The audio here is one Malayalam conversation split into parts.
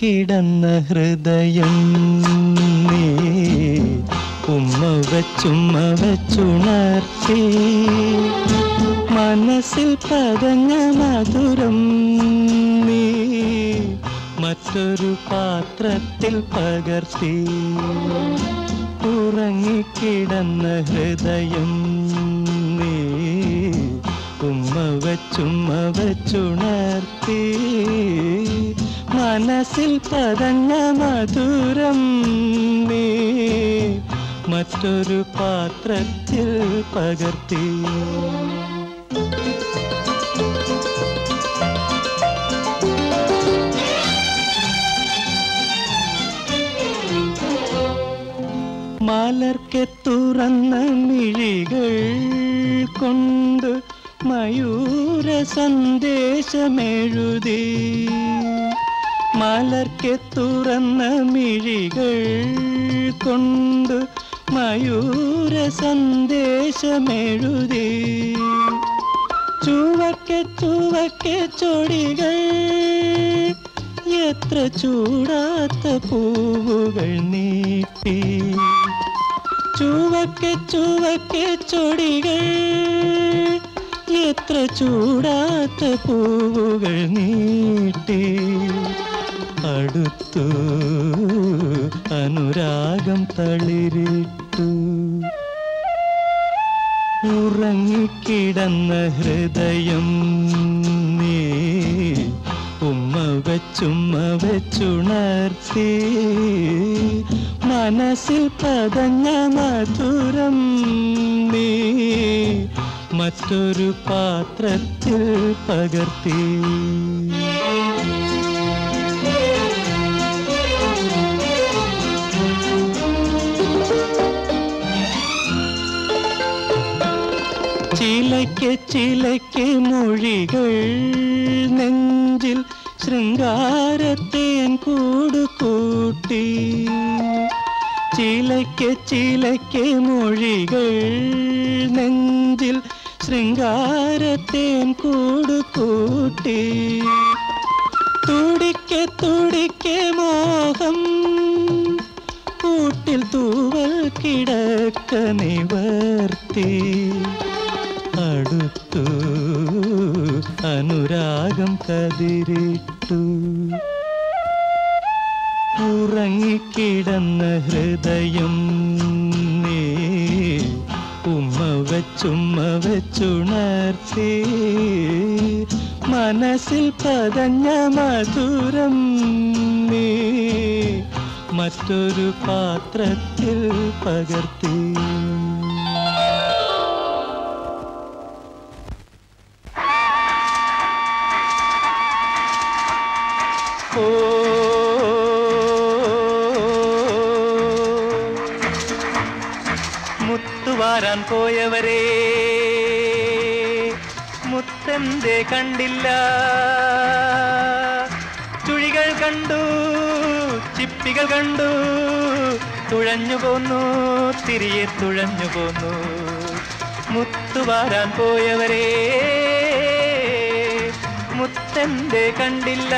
ഉറങ്ങിക്കിടന്ന ഹൃദയം നീ ഉമ്മ വച്ചുമ്മ വച്ചുണർത്തി മനസ്സിൽ പതഞ്ഞ മധുരം നീ മറ്റൊരു പാത്രത്തിൽ പകർത്തി ഉറങ്ങിക്കിടന്ന ഹൃദയം നീ ഉമ്മ വച്ചുമ്മ വച്ചുണർത്തി മനസ്സിൽ പതഞ്ഞ മധുരം നീ മറ്റൊരു പാത്രത്തിൽ പകർത്തി മലർക്കെ തുറന്ന മിഴികൾ കൊണ്ട് മയൂര സന്ദേശമെഴുതി മലർക്കെ തുറന്ന മിഴികൾ കൊണ്ട് മയൂര സന്ദേശമെഴുതി ചുവക്കെ ചുവക്കെ ചൊടികൾ എത്ര ചൂടാത്ത പൂവുകൾ നീട്ടി ചുവക്കെ ചുവക്കെ ചൊടികൾ എത്ര ചൂടാത്ത പൂവുകൾ നീട്ടി അടുത്തു അനുരാഗം തളിരിട്ടു ഉറങ്ങിക്കിടന്ന ഹൃദയം നീ ഉമ്മ വെച്ചുമ്മ വെച്ചുണർത്തി മനസ്സിൽ പതഞ്ഞ മധുരം നീ മറ്റൊരു പാത്രത്തിൽ പകർത്തി ചിലയ്ക്ക് ചിലയ്ക്ക് മൊഴികൾ നെഞ്ചിൽ ശൃംഗാരത്തേൻ കൂട് കൂട്ടി ചിലയ്ക്ക് ചിലയ്ക്ക് മൊഴികൾ നെഞ്ചിൽ ശൃംഗാരത്തേൻ കൂട് കൂട്ടി തുടിക്കെ തുടിക്കെ മോഹം കൂട്ടിൽ തൂവൽ കിടക്ക നിവർത്തി അടുത്തു അനുരാഗം കതിരിട്ടു ഉറങ്ങിക്കിടന്ന ഹൃദയം നീ ഉമ്മ വെച്ചുമ്മ വെച്ചുണർത്തി മനസ്സിൽ പതഞ്ഞ മധുരം നീ മറ്റൊരു പാത്രത്തിൽ പകർത്തി ഓ മുത്തുവാരാൻ പോയവരെ മുത്തെന്തേ കണ്ടില്ല ചുഴികൾ കണ്ടു ചിപ്പികൾ കണ്ടു തുഴഞ്ഞു പോന്നു തിരികെ തുഴഞ്ഞു പോന്നു മുത്തുവാരാൻ പോയവരെ മുത്തെന്തേ കണ്ടില്ല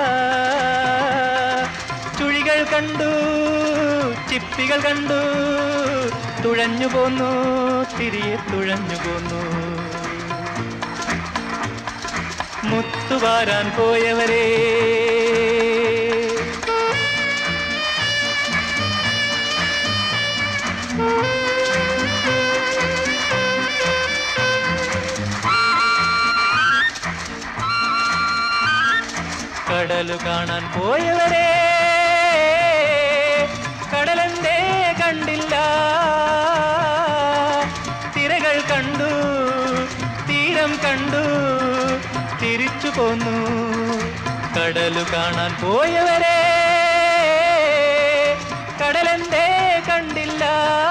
ചുഴികൾ കണ്ടു ചിപ്പികൾ കണ്ടു തുഴഞ്ഞു പോന്നു തിരികെ തുഴഞ്ഞു പോന്നു മുത്തുവാരാൻ പോയവരെ കടലു കാണാൻ പോയവരെ കടലെന്തേ കണ്ടില്ല തിരകൾ കണ്ടു തീരം കണ്ടു തിരിച്ചു പോന്നു കടലു കാണാൻ പോയവരെ കടലെന്തേ കണ്ടില്ല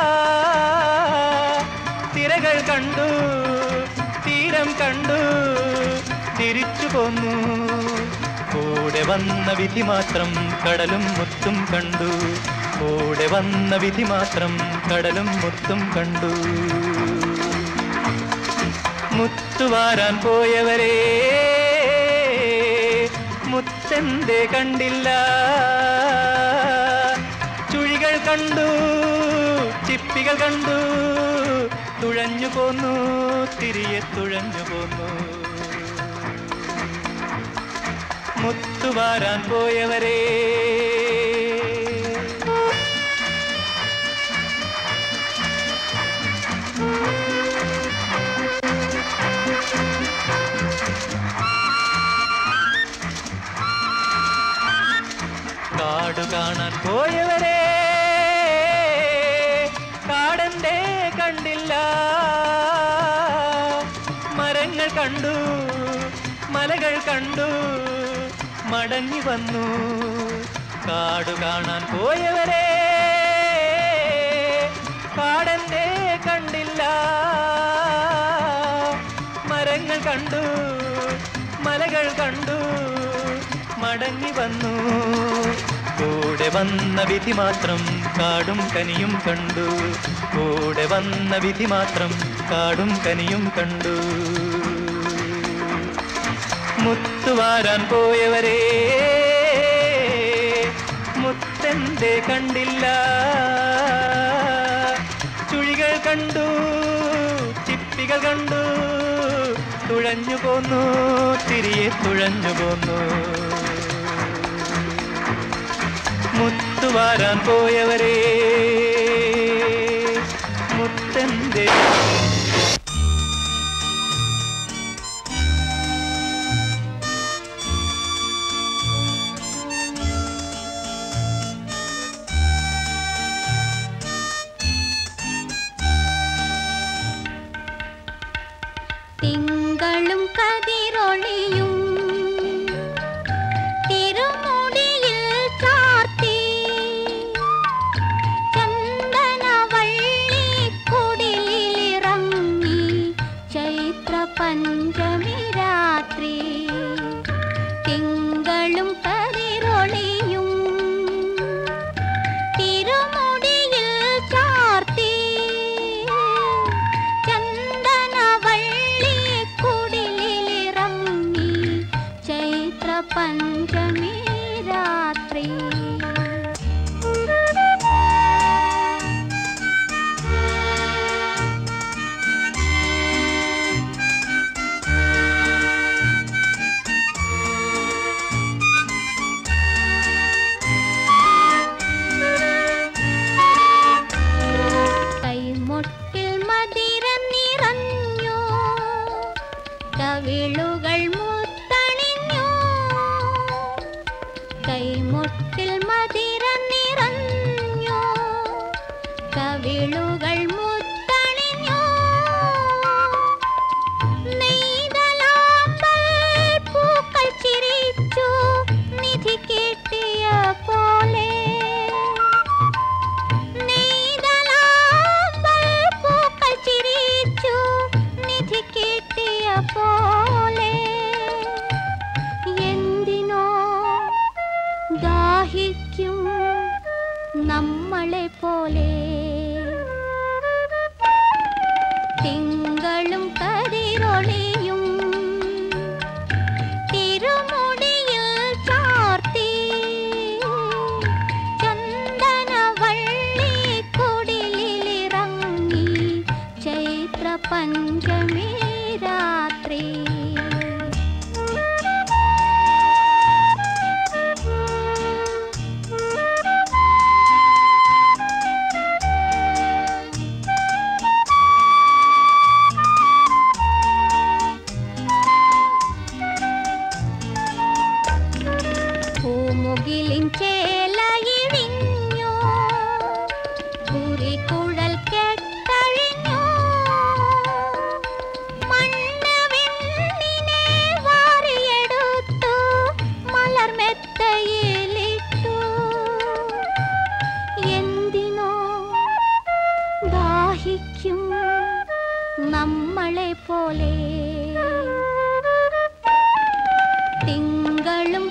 തിരകൾ കണ്ടു തീരം കണ്ടു തിരിച്ചു പോന്നു കൂടെ വന്ന വിധി മാത്രം കടലും മുത്തും കണ്ടു കൂടെ വന്ന വിധി മാത്രം കടലും മുത്തും കണ്ടു മുത്തുവാരാൻ പോയവരെ മുത്തെന്തേ കണ്ടില്ല ചുഴികൾ കണ്ടു ചിപ്പികൾ കണ്ടു തുഴഞ്ഞു പോന്നു തിരിയെ തുഴഞ്ഞു പോന്നു മുത്തുവാരാൻ പോയവരേ കാടു കാണാൻ പോയവരെ കാടന്റെ കണ്ടില്ല മരങ്ങൾ കണ്ടു മലകൾ കണ്ടു മടങ്ങി വന്നു കാടു കാണാൻ പോയവരെ കാടന്റെ കണ്ടില്ല മരങ്ങൾ കണ്ടു മലകൾ കണ്ടു മടങ്ങി വന്നു കൂടെ വന്ന വിധി മാത്രം കാടും കനിയും കണ്ടു കൂടെ വന്ന വിധി മാത്രം കാടും കനിയും കണ്ടു മുത്തുവാരാൻ പോയവരെ മുത്തെന്തേ കണ്ടില്ല ചുഴികൾ കണ്ടു ചിപ്പികൾ കണ്ടു തുഴഞ്ഞു പോന്നു തിരിയെ തുഴഞ്ഞു പോന്നു മുത്തുവാരാൻ പോയവരെ മുത്തെന്തേ തിങ്കളും കതിരൊളിയും തിരുമുടിയിൽ ചാർത്തി ചന്ദനവള്ളി കുടിലിറങ്ങി ചൈത്ര പഞ്ചമി രാത്രി തിങ്കളും കതിരൊളിയും തിരുമുടിയിൽ ചാർത്തി ചന്ദനവള്ളി കുടിലിറങ്ങി ചൈത്ര പഞ്ചമി രാത്രി കൈമുട്ടിൽ മതിരം നിറഞ്ഞു കവിളുകൾ മുത്തണിഞ്ഞു കൈമുട്ടിൽ മതിരം നിറഞ്ഞു കവിളുകൾ മുത്തണിഞ്ഞു നെയ്തലാമ്പൽ പൂക്കൾ ചിരിച്ചു നിധി കിട്ടിയ പോലെ നെയ്തലാമ്പൽ പൂക്കൾ ചിരിച്ചു നിധി കിട്ടിയ പോലെ എന്തിനോ ദാഹിക്കും നമ്മളെ പോലെ തിങ്കളും കതിരൊളിയും തിരുമുടിയിൽ ചാർത്തി ചന്ദനവള്ളി കുടിലിറങ്ങി ചൈത്ര പഞ്ചമി രാത്രി പൂമുകിലിൻ ചേലയിഴിഞ്ഞു കുറിക്കുഴൽ കെട്ടഴിഞ്ഞു മണ്ണ് വെണ്ണിനെ വാരിയെടുത്തു മലർമെത്തയിലിട്ടു എന്തിനോ ദാഹിക്കും നമ്മളെ പോലെ തിങ്കളും